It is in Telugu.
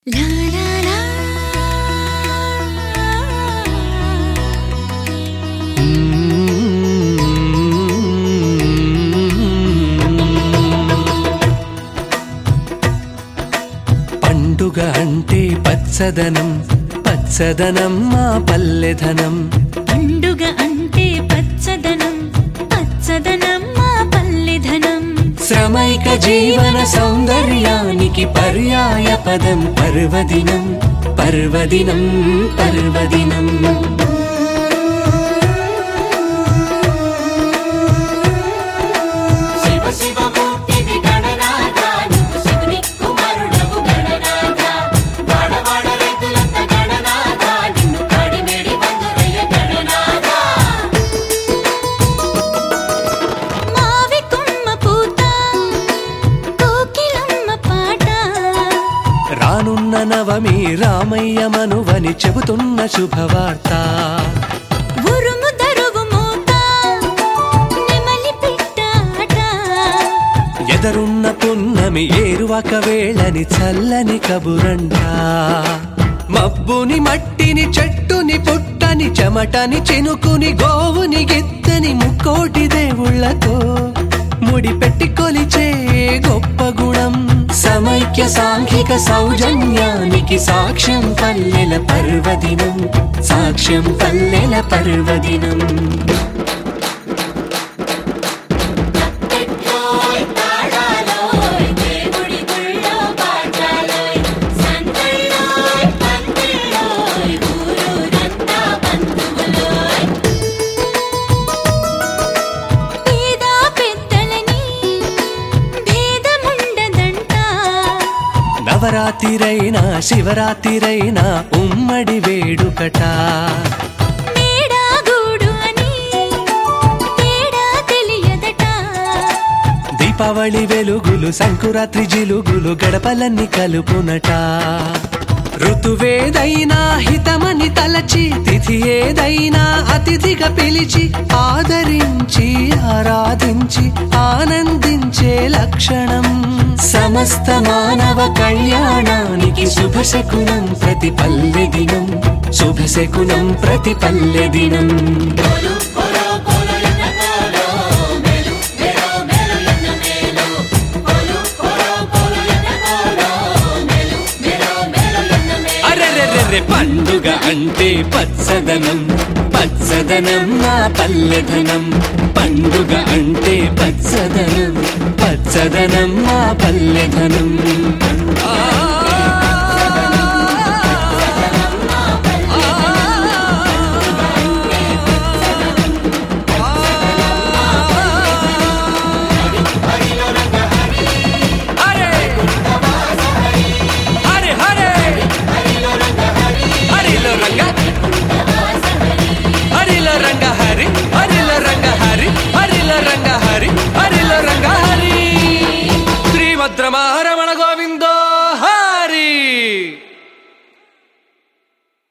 La la la. పండుగ అంటే పచ్చదనం పచ్చదనం మా పల్లెధనం పండుగ అంటే పచ్చదనం పచ్చదనం మా పల్లెధనం శ్రమైక జీవన సౌందర్యానికి పర్యాయ పదం పర్వదినం పర్వదినం పర్వదినం శివ శివ మూర్తివి గణనాథ నువ్వు శివుని కుమారుడవు గణనాథ వాడవాడ రైతులంత గణనాథ నిన్ను కాడిమేడి బంధురయ్య గణనాథ మావి కొమ్మ పూత కోకిలమ్మ పాట రానున్న నవమి రామయ్య మనువని చెబుతున్న శుభవార్త ఉరుము దరువు మూత నెమలి పిట్టాట ఎదరున్న పున్నమి ఏరువక వేళని చల్లని కబురంట మబ్బుని మట్టిని చెట్టుని పుట్టని చెమటని చినుకుని గోవుని గిత్తని ముక్కోటి దేవుళ్ళతో ముడి పెట్టి కొలిచే గొప్ప గుణం సమైక్య సాంఘిక సౌజన్యానికి సాక్ష్యం పల్లెల పర్వదినం సాక్ష్యం పల్లెల పర్వదినం పెట్రోయ్ తాళాలోయ్ దేవుడి గుళ్ళో పాఠాలోయ్ సంతల్లోయ్ పందిళ్ళోయ్ ఊరూరంతా బంధువులోయ్ పేద పెద్దలని భేదముండదంట నవరాత్రిరైనా శివరాత్రిరైనా ఉమ్మడి వేడుకట మేడా గూడు అని తేడా తెలియదట దీపావళి వెలుగులు సంకురాత్రి జిలుగులు గడపలన్నీ కలుపునట ఋతువేదైనా హితమని తలచి తిథి ఏదైనా అతిథిగా పిలిచి ఆదరించి ఆరాధించి ఆనందించే లక్షణం సమస్త మానవ కళ్యాణానికి శుభశకునం ప్రతి పల్లె దినం శుభశకునం ప్రతి పల్లె దినం కోలు కోలో కోలో ఎన్న కోలో మేలు మేలో మేలు ఎన్న మేలు కోలు కోలో కోలో ఎన్న కోలో మేలు మేలో మేలు ఎన్న మేలు అరెరెరెరె పండుగ అంటే పచ్చదనం పచ్చదనం నా పల్లెధనం పండుగ అంటే పచ్చదనం పచ్చదనం నా పల్లెధనం ఆ హరే హరే హరే హరిలో రంగ హరిలో రంగ హరి హరిలో రంగ హరి హరిలో రంగ హరి హరిలో రంగ హరి శ్రీమద్రమా